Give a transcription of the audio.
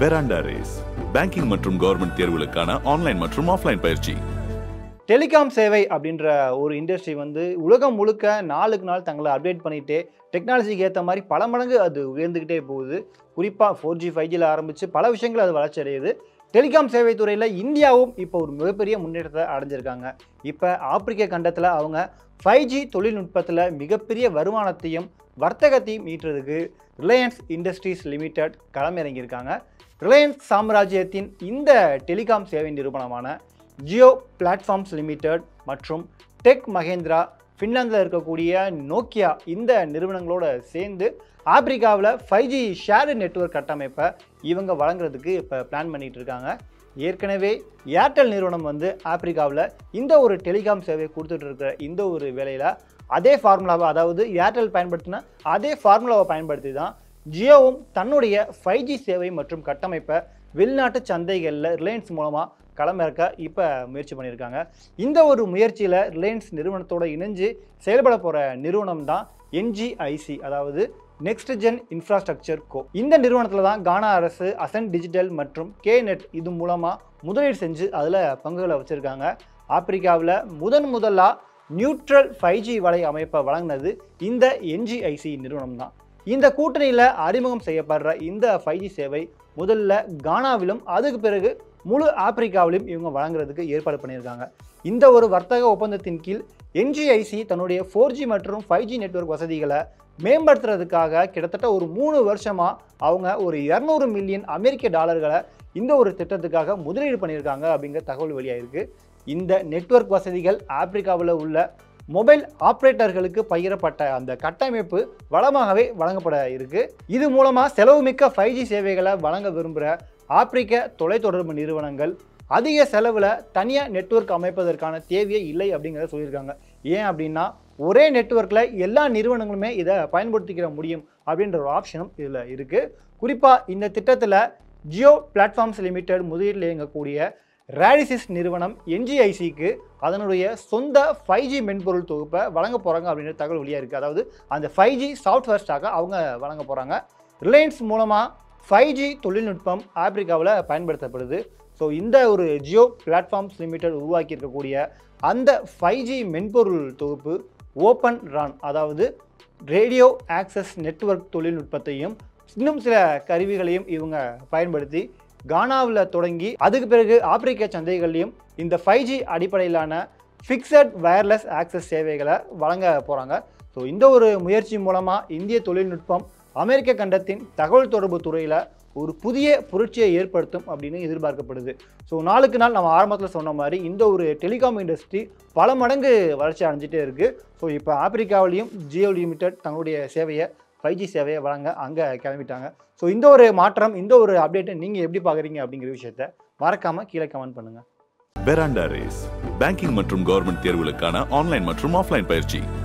பெராண்டா Race banking மற்றும் government தேர்வுகளுக்கான online மற்றும் ஆஃப்லைன் பயிற்சி டெலிகாம் சேவை அப்படின்ற ஒரு இண்டஸ்ட்ரி வந்து உலகம் முழுக்க நாளுக்கு நாள் தங்களை அப்டேட் பண்ணிட்டு டெக்னாலஜிக்கு ஏற்ற மாதிரி பல மடங்கு அது உயர்ந்துக்கிட்டே போகுது குறிப்பாக ஃபோர் ஜி ஃபைவ் ஜியில் ஆரம்பித்து பல விஷயங்கள் அது வளர்ச்சி அடையுது டெலிகாம் சேவை துறையில் இந்தியாவும் இப்போ ஒரு மிகப்பெரிய முன்னேற்றத்தை அடைஞ்சிருக்காங்க இப்போ ஆப்பிரிக்க கண்டத்தில் அவங்க ஃபைவ் ஜி தொழில்நுட்பத்தில் மிகப்பெரிய வருமானத்தையும் வர்த்தகத்தையும் ஈட்டுறதுக்கு ரிலையன்ஸ் இண்டஸ்ட்ரீஸ் லிமிடெட் களமிறங்கியிருக்காங்க ரிலையன்ஸ் சாம்ராஜ்யத்தின் இந்த டெலிகாம் சேவை நிறுவனமான ஜியோ பிளாட்ஃபார்ம்ஸ் லிமிடெட் மற்றும் டெக் மகேந்திரா ஃபின்லாந்தில் இருக்கக்கூடிய நோக்கியா இந்த நிறுவனங்களோட சேர்ந்து ஆப்பிரிக்காவில் ஃபைவ் ஜி ஷேர் நெட்வொர்க் கட்டமைப்பை இவங்க வழங்குறதுக்கு இப்போ பிளான் பண்ணிட்டு இருக்காங்க ஏற்கனவே ஏர்டெல் நிறுவனம் வந்து ஆப்பிரிக்காவில் இந்த ஒரு டெலிகாம் சேவை கொடுத்துட்டு இருக்கிற இந்த ஒரு வேலையில் அதே ஃபார்முலாவை அதாவது ஏர்டெல் பயன்படுத்தின அதே ஃபார்முலாவை பயன்படுத்தி தான் ஜியோவும் தன்னுடைய ஃபைவ் ஜி சேவை மற்றும் கட்டமைப்பை வெளிநாட்டு சந்தைகளில் ரிலையன்ஸ் மூலமாக களமிறக்க இப்போ முயற்சி பண்ணியிருக்காங்க இந்த ஒரு முயற்சியில் ரிலையன்ஸ் நிறுவனத்தோட இணைஞ்சு செயல்பட போகிற நிறுவனம் தான் என்ஜிஐசி அதாவது நெக்ஸ்ட் ஜென் இன்ஃப்ராஸ்ட்ரக்சர் கோ இந்த நிறுவனத்தில் தான் கானா அரசு அசன் டிஜிட்டல் மற்றும் கே நெட் இது மூலமாக முதலீடு செஞ்சு அதில் பங்குகளை வச்சுருக்காங்க ஆப்பிரிக்காவில் முதன் முதலாக நியூட்ரல் ஃபைவ் ஜி வலை அமைப்பை வழங்கினது இந்த என்ஜிஐசி நிறுவனம் தான் இந்த கூட்டணியில் அறிமுகம் செய்யப்படுற இந்த ஃபைவ் ஜி சேவை முதல்ல கானாவிலும் அதுக்கு பிறகு முழு ஆப்பிரிக்காவிலும் இவங்க வழங்குறதுக்கு ஏற்பாடு பண்ணியிருக்காங்க இந்த ஒரு வர்த்தக ஒப்பந்தத்தின் கீழ் என்ஜிஐசி தன்னுடைய ஃபோர் ஜி மற்றும் ஃபைவ் ஜி நெட்வொர்க் வசதிகளை மேம்படுத்துறதுக்காக கிட்டத்தட்ட ஒரு மூணு வருஷமாக அவங்க ஒரு இரநூறு மில்லியன் அமெரிக்க டாலர்களை இந்த ஒரு திட்டத்துக்காக முதலீடு பண்ணியிருக்காங்க அப்படிங்கிற தகவல் வெளியாயிருக்கு இந்த நெட்வொர்க் வசதிகள் ஆப்பிரிக்காவில் உள்ள மொபைல் ஆப்ரேட்டர்களுக்கு பகிரப்பட்ட அந்த கட்டமைப்பு வளமாகவே வழங்கப்பட இருக்கு இது மூலமாக செலவுமிக்க ஃபைவ் ஜி சேவைகளை வழங்க விரும்புகிற ஆப்பிரிக்க தொலைத்தொடர்பு நிறுவனங்கள் அதிக செலவில் தனியாக நெட்வொர்க் அமைப்பதற்கான தேவையே இல்லை அப்படிங்கிறத சொல்லியிருக்காங்க ஏன் அப்படின்னா ஒரே நெட்வொர்க்கில் எல்லா நிறுவனங்களுமே இதை பயன்படுத்திக்கிற முடியும் அப்படின்ற ஒரு ஆப்ஷனும் இதில் இருக்குது குறிப்பாக இந்த திட்டத்தில் ஜியோ பிளாட்ஃபார்ம்ஸ் லிமிடெட் முதலீட்டில் இயங்கக்கூடிய ரேடிசிஸ் நிறுவனம் என்ஜிஐசிக்கு அதனுடைய சொந்த ஃபைவ் ஜி மென்பொருள் தொகுப்பை வழங்க போகிறாங்க அப்படின்ற தகவல் வெளியாக இருக்குது அதாவது அந்த ஃபைவ் ஜி சாஃப்ட்வேர் ஸ்டாக்கை அவங்க வழங்க போகிறாங்க ரிலையன்ஸ் மூலமாக ஃபைவ் ஜி தொழில்நுட்பம் ஆப்பிரிக்காவில் பயன்படுத்தப்படுது ஸோ இந்த ஒரு ஜியோ பிளாட்ஃபார்ம்ஸ் லிமிடெட் உருவாக்கி இருக்கக்கூடிய அந்த ஃபைவ் ஜி மென்பொருள் தொகுப்பு ஓப்பன் ரான் அதாவது ரேடியோ ஆக்சஸ் நெட்வொர்க் தொழில்நுட்பத்தையும் இன்னும் சில கருவிகளையும் இவங்க பயன்படுத்தி கானாவில் தொடங்கி அதுக்கு பிறகு ஆப்பிரிக்க சந்தைகள்லையும் இந்த ஃபைவ் ஜி அடிப்படையிலான ஃபிக்ஸட் வயர்லெஸ் ஆக்சஸ் சேவைகளை வழங்க போகிறாங்க ஸோ இந்த ஒரு முயற்சி மூலமாக இந்திய தொழில்நுட்பம் அமெரிக்க கண்டத்தின் தகவல் தொடர்பு துறையில் ஒரு புதிய புரட்சியை ஏற்படுத்தும் அப்படின்னு எதிர்பார்க்கப்படுது ஸோ நாளுக்கு நாள் நம்ம ஆரம்பத்தில் சொன்ன மாதிரி இந்த ஒரு டெலிகாம் இண்டஸ்ட்ரி பல மடங்கு வளர்ச்சி அடைஞ்சிட்டே இருக்குது ஸோ இப்போ ஆப்பிரிக்காவிலையும் ஜியோ லிமிடெட் தங்களுடைய சேவையை ஃபைவ் ஜி சேவையை வழங்க அங்கே கிளம்பிட்டாங்க ஸோ இந்த ஒரு மாற்றம் இந்த ஒரு அப்டேட்டை நீங்கள் எப்படி பார்க்குறீங்க அப்படிங்கிற விஷயத்த மறக்காமல் கீழே கமெண்ட் பண்ணுங்கள் பெராண்டா ரேஸ் பேங்கிங் மற்றும் கவர்மெண்ட் தேர்வுகளுக்கான ஆன்லைன் மற்றும் ஆஃப்லைன் பயிற்சி